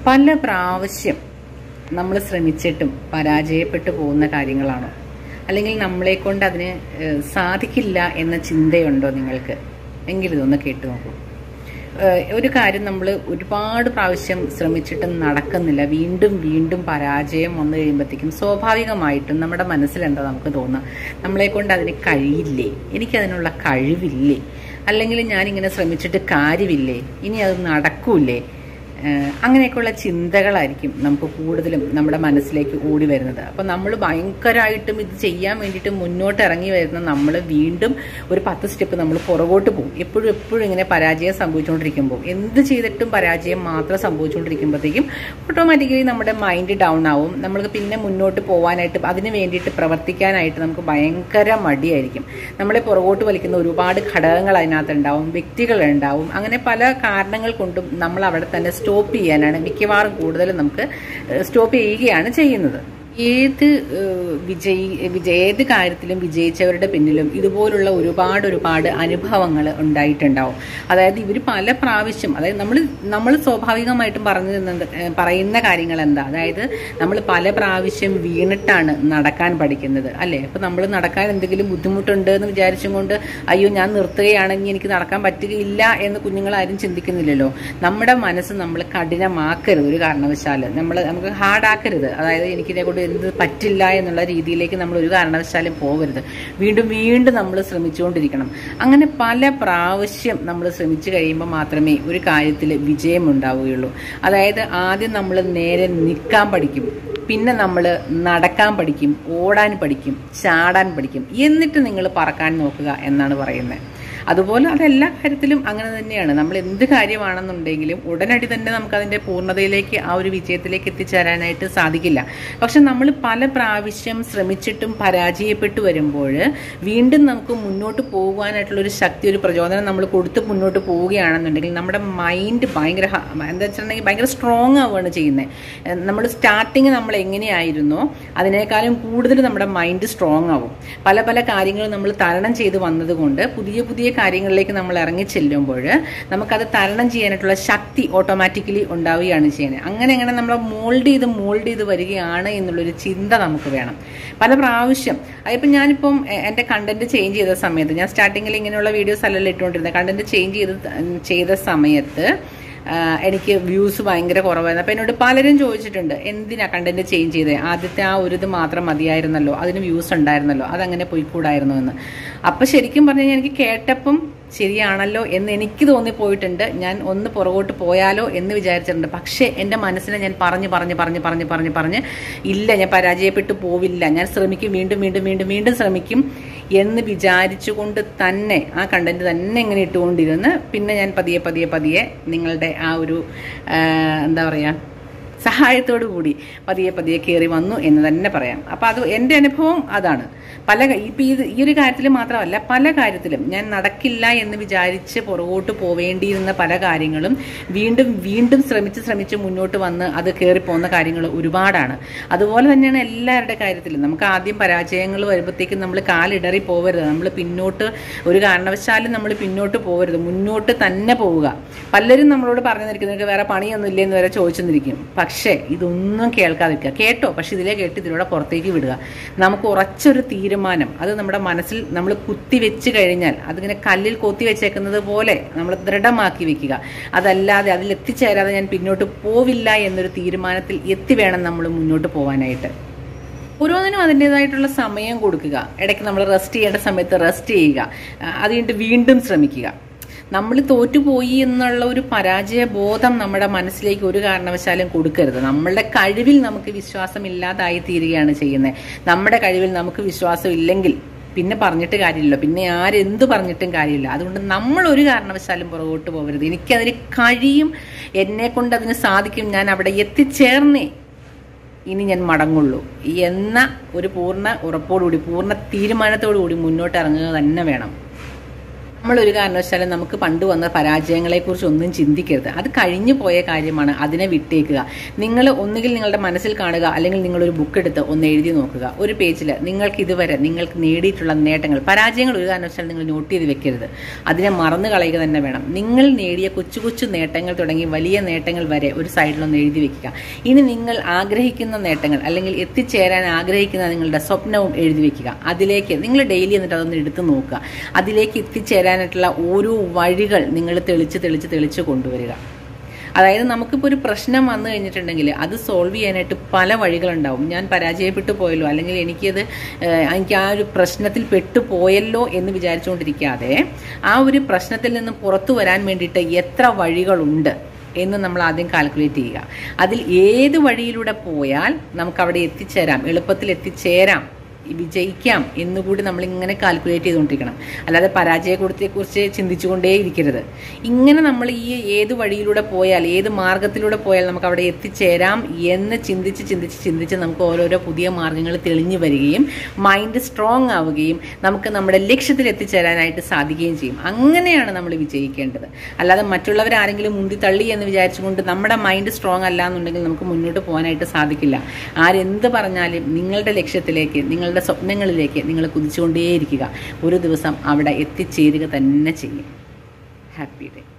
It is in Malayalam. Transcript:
പല പ്രാവശ്യം നമ്മൾ ശ്രമിച്ചിട്ടും പരാജയപ്പെട്ടു പോകുന്ന കാര്യങ്ങളാണോ അല്ലെങ്കിൽ നമ്മളെ കൊണ്ട് അതിന് ഏഹ്, സാധിക്കില്ല എന്ന ചിന്തയുണ്ടോ നിങ്ങൾക്ക് എങ്കിലും ഇതൊന്ന് കേട്ടു നോക്കൂ ഏഹ്, ഒരു കാര്യം നമ്മൾ ഒരുപാട് പ്രാവശ്യം ശ്രമിച്ചിട്ടും നടക്കുന്നില്ല വീണ്ടും വീണ്ടും പരാജയം വന്നു കഴിയുമ്പോഴത്തേക്കും സ്വാഭാവികമായിട്ടും നമ്മുടെ മനസ്സിൽ എന്താ നമുക്ക് തോന്നുക നമ്മളെ കൊണ്ട് അതിന് കഴിയില്ലേ എനിക്കതിനുള്ള കഴിവില്ലേ അല്ലെങ്കിൽ ഞാനിങ്ങനെ ശ്രമിച്ചിട്ട് കാര്യമില്ലേ ഇനി അത് നടക്കൂലേ ഏഹ് അങ്ങനെയൊക്കെയുള്ള ചിന്തകളായിരിക്കും നമുക്ക് കൂടുതലും നമ്മുടെ മനസ്സിലേക്ക് ഓടി വരുന്നത് അപ്പം നമ്മൾ ഭയങ്കരമായിട്ടും ഇത് ചെയ്യാൻ വേണ്ടിയിട്ട് മുന്നോട്ട് ഇറങ്ങി വരുന്ന നമ്മൾ വീണ്ടും ഒരു പത്ത് സ്റ്റെപ്പ് നമ്മൾ പുറകോട്ട് പോകും എപ്പോഴും എപ്പോഴും ഇങ്ങനെ പരാജയം സംഭവിച്ചുകൊണ്ടിരിക്കുമ്പോൾ എന്ത് ചെയ്തിട്ടും പരാജയം മാത്രം സംഭവിച്ചുകൊണ്ടിരിക്കുമ്പോഴത്തേക്കും ഓട്ടോമാറ്റിക്കലി നമ്മുടെ മൈൻഡ് ഡൗൺ ആവും നമ്മൾക്ക് പിന്നെ മുന്നോട്ട് പോകാനായിട്ട് അതിന് വേണ്ടിയിട്ട് പ്രവർത്തിക്കാനായിട്ട് നമുക്ക് ഭയങ്കര മടിയായിരിക്കും നമ്മളെ പുറകോട്ട് വലിക്കുന്ന ഒരുപാട് ഘടകങ്ങൾ അതിനകത്ത് ഉണ്ടാവും വ്യക്തികൾ ഉണ്ടാവും അങ്ങനെ പല കാരണങ്ങൾ കൊണ്ടും നമ്മൾ അവിടെ തന്നെ സ്റ്റോപ്പ് ചെയ്യാനാണ് മിക്കവാറും കൂടുതലും നമുക്ക് സ്റ്റോപ്പ് ചെയ്യുകയാണ് ചെയ്യുന്നത് ഏത് ഏഹ്, വിജയി വിജയ ഏത് കാര്യത്തിലും വിജയിച്ചവരുടെ പിന്നിലും ഇതുപോലുള്ള ഒരുപാട് ഒരുപാട് അനുഭവങ്ങൾ ഉണ്ടായിട്ടുണ്ടാവും അതായത് ഇവർ പല പ്രാവശ്യം അതായത് നമ്മൾ നമ്മൾ സ്വാഭാവികമായിട്ടും പറഞ്ഞു തന്നത് ഏഹ്, പറയുന്ന കാര്യങ്ങൾ എന്താ അതായത് നമ്മൾ പല പ്രാവശ്യം വീണിട്ടാണ് നടക്കാൻ പഠിക്കുന്നത് അല്ലേ അപ്പോൾ നമ്മൾ നടക്കാൻ എന്തെങ്കിലും ബുദ്ധിമുട്ടുണ്ട് എന്ന് വിചാരിച്ചും കൊണ്ട് അയ്യോ ഞാൻ നിർത്തുകയാണെങ്കിൽ എനിക്ക് നടക്കാൻ പറ്റുകയില്ല എന്ന് കുഞ്ഞുങ്ങളാരും ചിന്തിക്കുന്നില്ലല്ലോ നമ്മുടെ മനസ്സ് നമ്മൾ കഠിനമാക്കരുത് ഒരു കാരണവശാലും നമ്മൾ നമുക്ക് ഹാർഡാക്കരുത് അതായത് എനിക്കിതേ കൊണ്ട് എന്ത് പറ്റില്ല എന്നുള്ള രീതിയിലേക്ക് നമ്മൾ ഒരു കാരണവശാലും പോകരുത് വീണ്ടും വീണ്ടും നമ്മൾ ശ്രമിച്ചുകൊണ്ടിരിക്കണം അങ്ങനെ പല പ്രാവശ്യം നമ്മൾ ശ്രമിച്ചു കഴിയുമ്പോൾ മാത്രമേ ഒരു കാര്യത്തിൽ വിജയം ഉണ്ടാവുകയുള്ളൂ അതായത് ആദ്യം നമ്മൾ നേരെ നിൽക്കാൻ പഠിക്കും പിന്നെ നമ്മൾ നടക്കാൻ പഠിക്കും ഓടാൻ പഠിക്കും ചാടാൻ പഠിക്കും എന്നിട്ട് നിങ്ങൾ പറക്കാൻ നോക്കുക എന്നാണ് പറയുന്നത് അതുപോലെ അതെല്ലാ കാര്യത്തിലും അങ്ങനെ തന്നെയാണ് നമ്മൾ എന്ത് കാര്യമാണെന്നുണ്ടെങ്കിലും ഉടനടി തന്നെ നമുക്ക് അതിൻ്റെ പൂർണ്ണതയിലേക്ക് ആ ഒരു വിജയത്തിലേക്ക് എത്തിച്ചേരാനായിട്ട് സാധിക്കില്ല പക്ഷെ നമ്മൾ പല പ്രാവശ്യം ശ്രമിച്ചിട്ടും പരാജയപ്പെട്ടു വരുമ്പോൾ വീണ്ടും നമുക്ക് മുന്നോട്ട് പോകുവാനായിട്ടുള്ള ഒരു ശക്തി ഒരു പ്രചോദനം നമ്മൾ കൊടുത്ത് മുന്നോട്ട് പോവുകയാണെന്നുണ്ടെങ്കിൽ നമ്മുടെ മൈൻഡ് ഭയങ്കര ഹ- എന്താ വെച്ചിട്ടുണ്ടെങ്കിൽ ഭയങ്കര സ്ട്രോങ് ആവുകയാണ് ചെയ്യുന്നത് നമ്മൾ സ്റ്റാർട്ടിങ് നമ്മൾ എങ്ങനെയായിരുന്നോ അതിനേക്കാളും കൂടുതൽ നമ്മുടെ മൈൻഡ് സ്ട്രോങ് ആവും പല പല കാര്യങ്ങളും നമ്മൾ തരണം ചെയ്ത് വന്നതുകൊണ്ട് പുതിയ പുതിയ കാര്യങ്ങളിലേക്ക് നമ്മൾ ഇറങ്ങി ചെല്ലുമ്പോൾ നമുക്കത് തരണം ചെയ്യാനായിട്ടുള്ള ശക്തി ഓട്ടോമാറ്റിക്കലി ഉണ്ടാവുകയാണ് ചെയ്യുന്നത് അങ്ങനെ അങ്ങനെ നമ്മൾ മോൾഡ് ചെയ്ത് മോൾഡ് ചെയ്ത് വരികയാണ് എന്നുള്ളൊരു ചിന്ത നമുക്ക് വേണം പല പ്രാവശ്യം അതിപ്പോൾ ഞാനിപ്പം എ- എൻ്റെ കണ്ടന്റ് ചേഞ്ച് ചെയ്ത സമയത്ത് ഞാൻ സ്റ്റാർട്ടിങ്ങിൽ ഇങ്ങനെയുള്ള വീഡിയോസ് അല്ലല്ലോ ഇട്ടുകൊണ്ടിരുന്നത് കണ്ടന്റ് ചേഞ്ച് ചെയ്ത് ചെയ്ത സമയത്ത് ആഹ് എനിക്ക് വ്യൂസ് ഭയങ്കര കുറവായിരുന്നു അപ്പോൾ എന്നോട് പലരും ചോദിച്ചിട്ടുണ്ട് എന്തിനാ കണ്ടന്റ് ചേഞ്ച് ചെയ്തത് ആദ്യത്തെ ആ ഒരു ഇത് മാത്രം മതിയായിരുന്നല്ലോ അതിന് വ്യൂസ് ഉണ്ടായിരുന്നല്ലോ അതങ്ങനെ പോയിക്കൂടായിരുന്നു എന്ന് അപ്പം ശരിക്കും പറഞ്ഞു കഴിഞ്ഞാൽ എനിക്ക് കേട്ടപ്പം ശരിയാണല്ലോ എന്ന് എനിക്ക് തോന്നിപ്പോയിട്ടുണ്ട് ഞാൻ ഒന്ന് പുറകോട്ട് പോയാലോ എന്ന് വിചാരിച്ചിട്ടുണ്ട് പക്ഷേ എൻ്റെ മനസ്സിനെ ഞാൻ പറഞ്ഞ് പറഞ്ഞ് പറഞ്ഞ് പറഞ്ഞ് പറഞ്ഞ് പറഞ്ഞ് ഇല്ല ഞാൻ പരാജയപ്പെട്ടു പോവില്ല ഞാൻ ശ്രമിക്കും വീണ്ടും വീണ്ടും വീണ്ടും വീണ്ടും ശ്രമിക്കും എന്ന് വിചാരിച്ചുകൊണ്ട് തന്നെ ആ കണ്ടന്റ് തന്നെ ഇങ്ങനെ ഇട്ടുകൊണ്ടിരുന്ന് പിന്നെ ഞാൻ പതിയെ പതിയെ പതിയെ നിങ്ങളുടെ ആ ഒരു ആ, എന്താ പറയുക സഹായത്തോടു കൂടി പതിയെ പതിയെ കയറി വന്നു എന്ന് തന്നെ പറയാം അപ്പോൾ അത് എൻ്റെ അനുഭവം അതാണ് പല ഇപ്പം ഇത് ഈ ഒരു കാര്യത്തിൽ മാത്രമല്ല പല കാര്യത്തിലും ഞാൻ നടക്കില്ല എന്ന് വിചാരിച്ച് പുറകോട്ട് പോവേണ്ടിയിരുന്ന പല കാര്യങ്ങളും വീണ്ടും വീണ്ടും ശ്രമിച്ച് ശ്രമിച്ച് മുന്നോട്ട് വന്ന് അത് കയറിപ്പോകുന്ന കാര്യങ്ങൾ ഒരുപാടാണ് അതുപോലെ തന്നെയാണ് എല്ലാവരുടെ കാര്യത്തിലും നമുക്ക് ആദ്യം പരാജയങ്ങൾ വരുമ്പോഴത്തേക്കും നമ്മൾ കാലിടറി പോകരുത് നമ്മൾ പിന്നോട്ട് ഒരു കാരണവശാലും നമ്മൾ പിന്നോട്ട് പോകരുത് മുന്നോട്ട് തന്നെ പോവുക പലരും നമ്മളോട് പറഞ്ഞു നിൽക്കുന്നത് "നിനക്ക് വേറെ പണിയൊന്നും ഇല്ലെന്ന് വരെ ചോദിച്ചെന്നിരിക്കും പക്ഷേ ഇതൊന്നും കേൾക്കാതിരിക്കുക കേട്ടോ പക്ഷെ ഇതിലെ കേട്ട് ഇതിലൂടെ പുറത്തേക്ക് വിടുക നമുക്ക് ഉറച്ചൊരു തീരുമാനം അത് നമ്മുടെ മനസ്സിൽ നമ്മൾ കുത്തി വെച്ച് കഴിഞ്ഞാൽ അതിങ്ങനെ കല്ലിൽ കൊത്തി വെച്ചേക്കുന്നത് പോലെ നമ്മൾ ദൃഢമാക്കി വെക്കുക അതല്ലാതെ അതിൽ എത്തിച്ചേരാതെ ഞാൻ പിന്നോട്ട് പോവില്ല എന്നൊരു തീരുമാനത്തിൽ എത്തി വേണം നമ്മൾ മുന്നോട്ട് പോകാനായിട്ട് ഓരോന്നിനും അതിൻ്റെതായിട്ടുള്ള സമയം കൊടുക്കുക ഇടയ്ക്ക് നമ്മൾ റെസ്റ്റ് ചെയ്യേണ്ട സമയത്ത് റെസ്റ്റ് ചെയ്യുക ആ, അത് കഴിഞ്ഞിട്ട് വീണ്ടും ശ്രമിക്കുക നമ്മൾ തോറ്റുപോയി എന്നുള്ള ഒരു പരാജയ ബോധം നമ്മുടെ മനസ്സിലേക്ക് ഒരു കാരണവശാലും കൊടുക്കരുത് നമ്മളുടെ കഴിവിൽ നമുക്ക് വിശ്വാസമില്ലാതായി തീരുകയാണ് ചെയ്യുന്നത് നമ്മുടെ കഴിവിൽ നമുക്ക് വിശ്വാസം ഇല്ലെങ്കിൽ പിന്നെ പറഞ്ഞിട്ട് കാര്യമില്ല പിന്നെ ആരെന്ത് പറഞ്ഞിട്ടും കാര്യമില്ല അതുകൊണ്ട് നമ്മൾ ഒരു കാരണവശാലും പുറകോട്ട് പോകരുത് എനിക്കതിന് കഴിയും എന്നെ കൊണ്ട് അതിന് സാധിക്കും ഞാൻ അവിടെ എത്തിച്ചേർന്നേ ഇനി ഞാൻ മടങ്ങുള്ളൂ എന്ന ഒരു പൂർണ്ണ ഉറപ്പോടുകൂടി പൂർണ്ണ തീരുമാനത്തോടു കൂടി മുന്നോട്ട് ഇറങ്ങുക തന്നെ വേണം നമ്മൾ ഒരു കാരണവശാലും നമുക്ക് പണ്ട് വന്ന പരാജയങ്ങളെക്കുറിച്ച് ഒന്നും ചിന്തിക്കരുത് അത് കഴിഞ്ഞു പോയ കാര്യമാണ് അതിനെ വിട്ടേക്കുക നിങ്ങൾ ഒന്നുകിൽ നിങ്ങളുടെ മനസ്സിൽ കാണുക അല്ലെങ്കിൽ നിങ്ങളൊരു ബുക്ക് എടുത്ത് ഒന്ന് എഴുതി നോക്കുക ഒരു പേജിൽ നിങ്ങൾക്ക് ഇതുവരെ നിങ്ങൾക്ക് നേടിയിട്ടുള്ള നേട്ടങ്ങൾ പരാജയങ്ങൾ ഒരു കാരണവശാലും നിങ്ങൾ നോട്ട് ചെയ്ത് വെക്കരുത് അതിനെ മറന്നു കളയുക തന്നെ വേണം നിങ്ങൾ നേടിയ കൊച്ചു കൊച്ചു നേട്ടങ്ങൾ തുടങ്ങി വലിയ നേട്ടങ്ങൾ വരെ ഒരു സൈഡിലൊന്ന് എഴുതി വെക്കുക ഇനി നിങ്ങൾ ആഗ്രഹിക്കുന്ന നേട്ടങ്ങൾ അല്ലെങ്കിൽ എത്തിച്ചേരാൻ ആഗ്രഹിക്കുന്ന നിങ്ങളുടെ സ്വപ്നവും എഴുതി വെക്കുക അതിലേക്ക് നിങ്ങൾ ഡെയിലി എന്നിട്ട് അതൊന്ന് എടുത്ത് നോക്കുക അതിലേക്ക് എത്തിച്ചേരാനായിട്ടുള്ള ഓരോ വഴികൾ നിങ്ങൾ തെളിച്ച് തെളിച്ച് തെളിച്ച് കൊണ്ടുവരിക അതായത് നമുക്കിപ്പോൾ ഒരു പ്രശ്നം വന്നു കഴിഞ്ഞിട്ടുണ്ടെങ്കിൽ അത് സോൾവ് ചെയ്യാനായിട്ട് പല വഴികളുണ്ടാവും ഞാൻ പരാജയപ്പെട്ടു പോയല്ലോ അല്ലെങ്കിൽ എനിക്കത് ഏഹ്, എനിക്ക് ആ ഒരു പ്രശ്നത്തിൽ പെട്ടുപോയല്ലോ എന്ന് വിചാരിച്ചുകൊണ്ടിരിക്കാതെ ആ ഒരു പ്രശ്നത്തിൽ നിന്ന് പുറത്തു വരാൻ വേണ്ടിയിട്ട് എത്ര വഴികളുണ്ട് എന്ന് നമ്മൾ ആദ്യം കാൽക്കുലേറ്റ് ചെയ്യുക അതിൽ ഏത് വഴിയിലൂടെ പോയാൽ നമുക്ക് അവിടെ എത്തിച്ചേരാം എളുപ്പത്തിൽ എത്തിച്ചേരാം വിജയിക്കാം എന്നുകൂടി നമ്മൾ ഇങ്ങനെ കാൽക്കുലേറ്റ് ചെയ്തുകൊണ്ടിരിക്കണം അല്ലാതെ പരാജയക്കുറിച്ച് ചിന്തിച്ചുകൊണ്ടേ ഇരിക്കരുത് ഇങ്ങനെ നമ്മൾ ഈ ഏത് വഴിയിലൂടെ പോയാൽ ഏത് മാർഗത്തിലൂടെ പോയാൽ നമുക്ക് അവിടെ എത്തിച്ചേരാം എന്ന് ചിന്തിച്ച് ചിന്തിച്ച് ചിന്തിച്ച് നമുക്ക് ഓരോരോ പുതിയ മാർഗങ്ങൾ തെളിഞ്ഞു വരികയും മൈൻഡ് സ്ട്രോങ് ആവുകയും നമുക്ക് നമ്മുടെ ലക്ഷ്യത്തിൽ എത്തിച്ചേരാനായിട്ട് സാധിക്കുകയും ചെയ്യും അങ്ങനെയാണ് നമ്മൾ വിജയിക്കേണ്ടത് അല്ലാതെ മറ്റുള്ളവർ ആരെങ്കിലും മുന്തി തള്ളി എന്ന് വിചാരിച്ചുകൊണ്ട് നമ്മുടെ മൈൻഡ് സ്ട്രോങ് അല്ല എന്നുണ്ടെങ്കിൽ നമുക്ക് മുന്നോട്ട് പോകാനായിട്ട് സാധിക്കില്ല ആരെന്ത് പറഞ്ഞാലും നിങ്ങളുടെ ലക്ഷ്യത്തിലേക്ക് നിങ്ങളുടെ സ്വപ്നങ്ങളിലേക്ക് നിങ്ങൾ കുതിച്ചുകൊണ്ടേയിരിക്കുക ഒരു ദിവസം അവിടെ എത്തിച്ചേരുക തന്നെ ചെയ്യും ഹാപ്പി ഡേ